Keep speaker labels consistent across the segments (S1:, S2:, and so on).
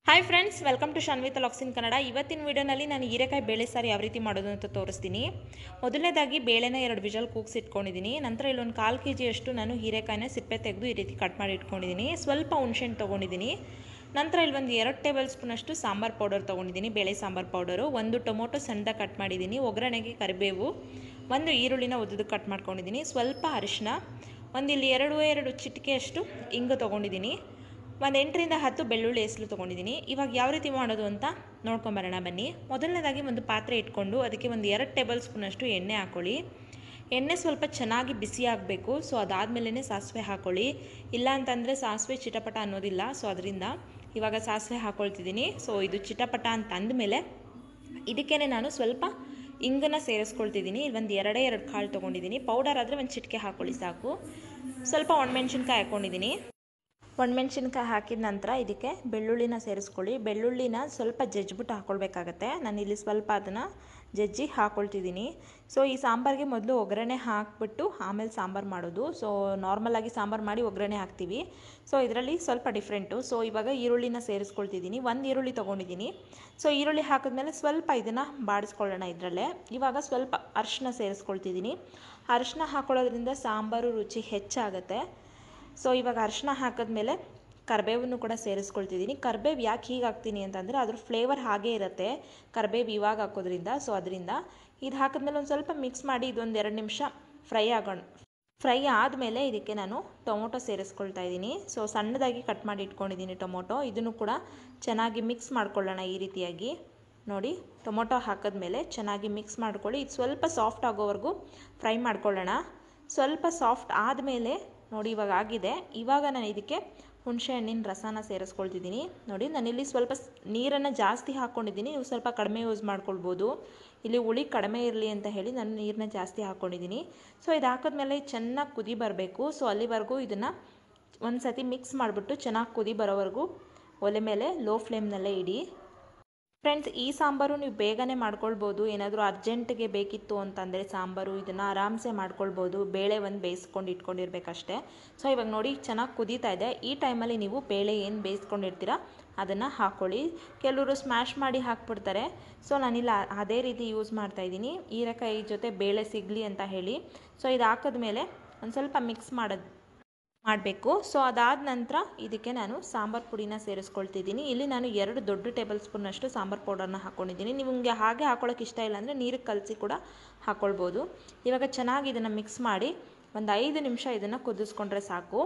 S1: hi friends welcome to Shanvi talks in Kannada ಇವತ್ತಿನ ವಿಡಿಯೋನಲ್ಲಿ ನಾನು ಹೀರೆಕಾಯಿ ಬೇಳೆ ಸಾರು ಯಾವ ರೀತಿ ಮಾಡೋದು ಅಂತ ತೋರಿಸ್ತೀನಿ ಮೊದಲನೇದಾಗಿ ಬೇಳೆನ ಎರಡು ವಿಜಲ್ ಕೂಗ್ಸಿ ಇಟ್ಕೊಂಡಿದ್ದೀನಿ ನಂತರ ಇಲ್ಲೊಂದು ಕಾಲು ಕೆ ಜಿಯಷ್ಟು ನಾನು ಹೀರೆಕಾಯಿನ ಸಿಪ್ಪೆ ತೆಗೆದು ಈ ರೀತಿ ಕಟ್ ಮಾಡಿ ಇಟ್ಕೊಂಡಿದ್ದೀನಿ ಸ್ವಲ್ಪ ಹುಣ್ಸೆಹಣ್ಣು ತೊಗೊಂಡಿದ್ದೀನಿ ನಂತರ ಇಲ್ಲಿ ಒಂದು ಎರಡು ಟೇಬಲ್ ಸ್ಪೂನಷ್ಟು ಸಾಂಬಾರು ಪೌಡರ್ ತೊಗೊಂಡಿದ್ದೀನಿ ಬೇಳೆ ಸಾಂಬಾರು ಪೌಡರು ಒಂದು ಟೊಮೊಟೊ ಸಣ್ಣದಾಗಿ ಕಟ್ ಮಾಡಿದ್ದೀನಿ ಒಗ್ಗರಣೆಗೆ ಕರಿಬೇವು ಒಂದು ಈರುಳ್ಳಿನ ಉದ್ದಕ್ಕೆ ಕಟ್ ಮಾಡ್ಕೊಂಡಿದ್ದೀನಿ ಸ್ವಲ್ಪ ಅರಿಶಿನ ಒಂದು ಇಲ್ಲಿ ಎರಡು ಎರಡು ಚಿಟಿಕೆಯಷ್ಟು ಇಂಗು ತೊಗೊಂಡಿದ್ದೀನಿ ಒಂದು ಎಂಟರಿಂದ ಹತ್ತು ಬೆಳ್ಳುಳ್ಳಿ ಹೆಸರು ತೊಗೊಂಡಿದ್ದೀನಿ ಇವಾಗ ಯಾವ ರೀತಿ ಮಾಡೋದು ಅಂತ ನೋಡ್ಕೊಂಬರೋಣ ಬನ್ನಿ ಮೊದಲನೇದಾಗಿ ಒಂದು ಪಾತ್ರೆ ಇಟ್ಕೊಂಡು ಅದಕ್ಕೆ ಒಂದು ಎರಡು ಟೇಬಲ್ ಸ್ಪೂನಷ್ಟು ಎಣ್ಣೆ ಹಾಕ್ಕೊಳ್ಳಿ ಎಣ್ಣೆ ಸ್ವಲ್ಪ ಚೆನ್ನಾಗಿ ಬಿಸಿ ಆಗಬೇಕು ಸೊ ಅದಾದಮೇಲೆ ಸಾಸಿವೆ ಹಾಕ್ಕೊಳ್ಳಿ ಇಲ್ಲ ಅಂತಂದರೆ ಸಾಸಿವೆ ಚಿಟಪಟ ಅನ್ನೋದಿಲ್ಲ ಸೊ ಅದರಿಂದ ಇವಾಗ ಸಾಸಿವೆ ಹಾಕ್ಕೊಳ್ತಿದ್ದೀನಿ ಸೊ ಇದು ಚಿಟಪಟ ಅಂತ ಅಂದಮೇಲೆ ಇದಕ್ಕೇ ನಾನು ಸ್ವಲ್ಪ ಇಂಗನ್ನು ಸೇರಿಸ್ಕೊಳ್ತಿದ್ದೀನಿ ಇಲ್ಲಿ ಒಂದು ಎರಡೇ ಎರಡು ಕಾಳು ತೊಗೊಂಡಿದ್ದೀನಿ ಪೌಡರ್ ಆದರೆ ಒಂದು ಚಿಟಿಕೆ ಹಾಕ್ಕೊಳ್ಳಿ ಸಾಕು ಸ್ವಲ್ಪ ಒಣಮೆಣ್ಸಿನ್ಕಾಯಿ ಹಾಕ್ಕೊಂಡಿದ್ದೀನಿ ಒಣಮೆಣ್ಸಿನ್ಕಾಯಿ ಹಾಕಿದ ನಂತರ ಇದಕ್ಕೆ ಬೆಳ್ಳುಳ್ಳಿನ ಸೇರಿಸ್ಕೊಳ್ಳಿ ಬೆಳ್ಳುಳ್ಳಿನ ಸ್ವಲ್ಪ ಜಜ್ಜಿಬಿಟ್ಟು ಹಾಕ್ಕೊಳ್ಬೇಕಾಗತ್ತೆ ನಾನು ಇಲ್ಲಿ ಸ್ವಲ್ಪ ಅದನ್ನು ಜಜ್ಜಿ ಹಾಕ್ಕೊಳ್ತಿದ್ದೀನಿ ಸೊ ಈ ಸಾಂಬಾರಿಗೆ ಮೊದಲು ಒಗ್ಗರಣೆ ಹಾಕ್ಬಿಟ್ಟು ಆಮೇಲೆ ಸಾಂಬಾರು ಮಾಡೋದು ಸೊ ನಾರ್ಮಲಾಗಿ ಸಾಂಬಾರು ಮಾಡಿ ಒಗ್ಗರಣೆ ಹಾಕ್ತೀವಿ ಸೊ ಇದರಲ್ಲಿ ಸ್ವಲ್ಪ ಡಿಫ್ರೆಂಟು ಸೊ ಇವಾಗ ಈರುಳ್ಳಿನ ಸೇರಿಸ್ಕೊಳ್ತಿದ್ದೀನಿ ಒಂದು ಈರುಳ್ಳಿ ತೊಗೊಂಡಿದ್ದೀನಿ ಸೊ ಈರುಳ್ಳಿ ಹಾಕಿದ್ಮೇಲೆ ಸ್ವಲ್ಪ ಇದನ್ನು ಬಾಡಿಸ್ಕೊಳ್ಳೋಣ ಇದರಲ್ಲೇ ಇವಾಗ ಸ್ವಲ್ಪ ಅರಿಶಿನ ಸೇರಿಸ್ಕೊಳ್ತಿದ್ದೀನಿ ಅರಿಶಿನ ಹಾಕೊಳ್ಳೋದ್ರಿಂದ ಸಾಂಬಾರು ರುಚಿ ಹೆಚ್ಚಾಗುತ್ತೆ ಸೊ ಇವಾಗ ಅರಿಶಿನ ಹಾಕಿದ್ಮೇಲೆ ಕರ್ಬೇವನ್ನು ಕೂಡ ಸೇರಿಸ್ಕೊಳ್ತಿದ್ದೀನಿ ಕರ್ಬೇವು ಯಾಕೆ ಹೀಗೆ ಹಾಕ್ತೀನಿ ಅಂತಂದರೆ ಅದ್ರ ಫ್ಲೇವರ್ ಹಾಗೇ ಇರುತ್ತೆ ಕರ್ಬೇವು ಇವಾಗ ಹಾಕೋದ್ರಿಂದ ಸೊ ಅದರಿಂದ ಇದು ಹಾಕಿದ್ಮೇಲೆ ಒಂದು ಸ್ವಲ್ಪ ಮಿಕ್ಸ್ ಮಾಡಿ ಇದೊಂದು ಎರಡು ನಿಮಿಷ ಫ್ರೈ ಆಗೋಣ ಫ್ರೈ ಆದಮೇಲೆ ಇದಕ್ಕೆ ನಾನು ಟೊಮೊಟೊ ಸೇರಿಸ್ಕೊಳ್ತಾ ಇದ್ದೀನಿ ಸೊ ಸಣ್ಣದಾಗಿ ಕಟ್ ಮಾಡಿ ಇಟ್ಕೊಂಡಿದ್ದೀನಿ ಟೊಮೊಟೊ ಇದನ್ನು ಕೂಡ ಚೆನ್ನಾಗಿ ಮಿಕ್ಸ್ ಮಾಡ್ಕೊಳ್ಳೋಣ ಈ ರೀತಿಯಾಗಿ ನೋಡಿ ಟೊಮೊಟೊ ಹಾಕಿದ್ಮೇಲೆ ಚೆನ್ನಾಗಿ ಮಿಕ್ಸ್ ಮಾಡ್ಕೊಳ್ಳಿ ಇದು ಸ್ವಲ್ಪ ಸಾಫ್ಟ್ ಆಗೋವರೆಗೂ ಫ್ರೈ ಮಾಡ್ಕೊಳ್ಳೋಣ ಸ್ವಲ್ಪ ಸಾಫ್ಟ್ ಆದಮೇಲೆ ನೋಡಿ ಇವಾಗ ಆಗಿದೆ ಇವಾಗ ನಾನು ಇದಕ್ಕೆ ಹುಣಸೆ ಹಣ್ಣಿನ ರಸನ ಸೇರಿಸ್ಕೊಳ್ತಿದ್ದೀನಿ ನೋಡಿ ನಾನಿಲ್ಲಿ ಸ್ವಲ್ಪ ನೀರನ್ನು ಜಾಸ್ತಿ ಹಾಕ್ಕೊಂಡಿದ್ದೀನಿ ನೀವು ಸ್ವಲ್ಪ ಕಡಿಮೆ ಯೂಸ್ ಮಾಡ್ಕೊಳ್ಬೋದು ಇಲ್ಲಿ ಹುಳಿ ಕಡಿಮೆ ಇರಲಿ ಅಂತ ಹೇಳಿ ನಾನು ನೀರನ್ನ ಜಾಸ್ತಿ ಹಾಕ್ಕೊಂಡಿದ್ದೀನಿ ಸೊ ಇದು ಹಾಕಿದ್ಮೇಲೆ ಚೆನ್ನಾಗಿ ಕುದಿ ಬರಬೇಕು ಸೊ ಅಲ್ಲಿವರೆಗೂ ಇದನ್ನು ಒಂದು ಸತಿ ಮಿಕ್ಸ್ ಮಾಡಿಬಿಟ್ಟು ಚೆನ್ನಾಗಿ ಕುದಿ ಬರೋವರೆಗೂ ಒಲೆ ಮೇಲೆ ಲೋ ಫ್ಲೇಮ್ನಲ್ಲೇ ಇಡಿ ಫ್ರೆಂಡ್ಸ್ ಈ ಸಾಂಬಾರು ನೀವು ಬೇಗನೆ ಮಾಡ್ಕೊಳ್ಬೋದು ಏನಾದರೂ ಅರ್ಜೆಂಟ್ಗೆ ಬೇಕಿತ್ತು ಅಂತಂದರೆ ಸಾಂಬಾರು ಇದನ್ನು ಆರಾಮ್ಸೆ ಮಾಡ್ಕೊಳ್ಬೋದು ಬೇಳೆ ಒಂದು ಬೇಯಿಸ್ಕೊಂಡು ಇಟ್ಕೊಂಡಿರ್ಬೇಕಷ್ಟೇ ಸೊ ಇವಾಗ ನೋಡಿ ಚೆನ್ನಾಗಿ ಕುದೀತಾ ಇದೆ ಈ ಟೈಮಲ್ಲಿ ನೀವು ಬೇಳೆ ಏನು ಬೇಯಿಸ್ಕೊಂಡಿರ್ತೀರ ಅದನ್ನು ಹಾಕ್ಕೊಳ್ಳಿ ಕೆಲವರು ಸ್ಮ್ಯಾಶ್ ಮಾಡಿ ಹಾಕ್ಬಿಡ್ತಾರೆ ಸೊ ನಾನಿಲ್ಲ ಅದೇ ರೀತಿ ಯೂಸ್ ಮಾಡ್ತಾಯಿದ್ದೀನಿ ಹೀರೆಕಾಯಿ ಜೊತೆ ಬೇಳೆ ಸಿಗಲಿ ಅಂತ ಹೇಳಿ ಸೊ ಇದು ಹಾಕಿದ್ಮೇಲೆ ಒಂದು ಸ್ವಲ್ಪ ಮಿಕ್ಸ್ ಮಾಡೋದು ಮಾಡಬೇಕು ಸೊ ಅದಾದ ನಂತರ ಇದಕ್ಕೆ ನಾನು ಸಾಂಬಾರು ಪುಡಿನ ಸೇರಿಸ್ಕೊಳ್ತಿದ್ದೀನಿ ಇಲ್ಲಿ ನಾನು ಎರಡು ದೊಡ್ಡ ಟೇಬಲ್ ಸ್ಪೂನಷ್ಟು ಸಾಂಬಾರು ಪೌಡರ್ನ ಹಾಕ್ಕೊಂಡಿದ್ದೀನಿ ನಿಮಗೆ ಹಾಗೆ ಹಾಕೊಳ್ಳೋಕೆ ಇಷ್ಟ ಇಲ್ಲ ಅಂದರೆ ನೀರಿಗೆ ಕಲಸಿ ಕೂಡ ಹಾಕ್ಕೊಳ್ಬೋದು ಇವಾಗ ಚೆನ್ನಾಗಿ ಇದನ್ನು ಮಿಕ್ಸ್ ಮಾಡಿ ಒಂದು ಐದು ನಿಮಿಷ ಇದನ್ನು ಕುದಿಸ್ಕೊಂಡ್ರೆ ಸಾಕು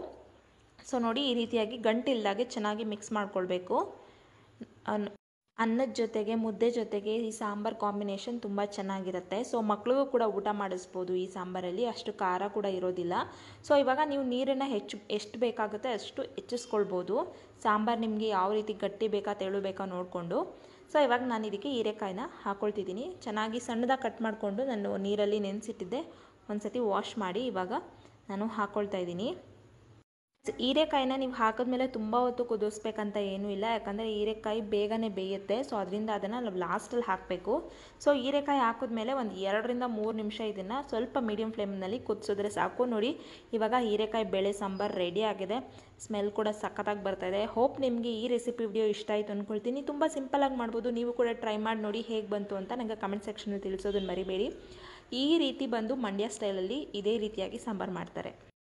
S1: ಸೊ ನೋಡಿ ಈ ರೀತಿಯಾಗಿ ಗಂಟಿಲ್ದಾಗೆ ಚೆನ್ನಾಗಿ ಮಿಕ್ಸ್ ಮಾಡ್ಕೊಳ್ಬೇಕು ಅನ್ನದ ಜೊತೆಗೆ ಮುದ್ದೆ ಜೊತೆಗೆ ಈ ಸಾಂಬಾರು ಕಾಂಬಿನೇಷನ್ ತುಂಬ ಚೆನ್ನಾಗಿರುತ್ತೆ ಸೊ ಮಕ್ಳಿಗೂ ಕೂಡ ಊಟ ಮಾಡಿಸ್ಬೋದು ಈ ಸಾಂಬಾರಲ್ಲಿ ಅಷ್ಟು ಖಾರ ಕೂಡ ಇರೋದಿಲ್ಲ ಸೊ ಇವಾಗ ನೀವು ನೀರನ್ನು ಹೆಚ್ಚು ಎಷ್ಟು ಬೇಕಾಗುತ್ತೆ ಅಷ್ಟು ಹೆಚ್ಚಿಸ್ಕೊಳ್ಬೋದು ಸಾಂಬಾರು ನಿಮಗೆ ಯಾವ ರೀತಿ ಗಟ್ಟಿ ಬೇಕಾ ತೆಳು ಬೇಕಾ ನೋಡಿಕೊಂಡು ಸೊ ಇವಾಗ ನಾನು ಇದಕ್ಕೆ ಹೀರೆಕಾಯಿನ ಹಾಕ್ಕೊಳ್ತಿದ್ದೀನಿ ಚೆನ್ನಾಗಿ ಸಣ್ಣದಾಗಿ ಕಟ್ ಮಾಡಿಕೊಂಡು ನಾನು ನೀರಲ್ಲಿ ನೆನೆಸಿಟ್ಟಿದ್ದೆ ಒಂದು ಸತಿ ವಾಶ್ ಮಾಡಿ ಇವಾಗ ನಾನು ಹಾಕ್ಕೊಳ್ತಾ ಇದ್ದೀನಿ ಹೀರೆಕಾಯಿನ ನೀವು ಹಾಕಿದ್ಮೇಲೆ ತುಂಬ ಹೊತ್ತು ಕುದಿಸ್ಬೇಕಂತ ಏನೂ ಇಲ್ಲ ಯಾಕಂದರೆ ಹೀರೆಕಾಯಿ ಬೇಗನೆ ಬೇಯುತ್ತೆ ಸೊ ಅದರಿಂದ ಅದನ್ನು ನಾವು ಲಾಸ್ಟಲ್ಲಿ ಹಾಕಬೇಕು ಸೊ ಹೀರೆಕಾಯಿ ಹಾಕಿದ್ಮೇಲೆ ಒಂದು ಎರಡರಿಂದ ಮೂರು ನಿಮಿಷ ಇದನ್ನು ಸ್ವಲ್ಪ ಮೀಡಿಯಮ್ ಫ್ಲೇಮ್ನಲ್ಲಿ ಕುದಿಸಿದ್ರೆ ಸಾಕು ನೋಡಿ ಇವಾಗ ಹೀರೆಕಾಯಿ ಬೇಳೆ ಸಾಂಬಾರು ರೆಡಿ ಆಗಿದೆ ಸ್ಮೆಲ್ ಕೂಡ ಸಖತ್ತಾಗಿ ಬರ್ತಾಯಿದೆ ಹೋಪ್ ನಿಮಗೆ ಈ ರೆಸಿಪಿ ವಿಡಿಯೋ ಇಷ್ಟ ಆಯಿತು ಅಂದ್ಕೊಳ್ತೀನಿ ತುಂಬ ಸಿಂಪಲಾಗಿ ಮಾಡ್ಬೋದು ನೀವು ಕೂಡ ಟ್ರೈ ಮಾಡಿ ನೋಡಿ ಹೇಗೆ ಬಂತು ಅಂತ ನನಗೆ ಕಮೆಂಟ್ ಸೆಕ್ಷನಲ್ಲಿ ತಿಳಿಸೋದನ್ನು ಮರಿಬೇಡಿ ಈ ರೀತಿ ಬಂದು ಮಂಡ್ಯ ಸ್ಟೈಲಲ್ಲಿ ಇದೇ ರೀತಿಯಾಗಿ ಸಾಂಬಾರು ಮಾಡ್ತಾರೆ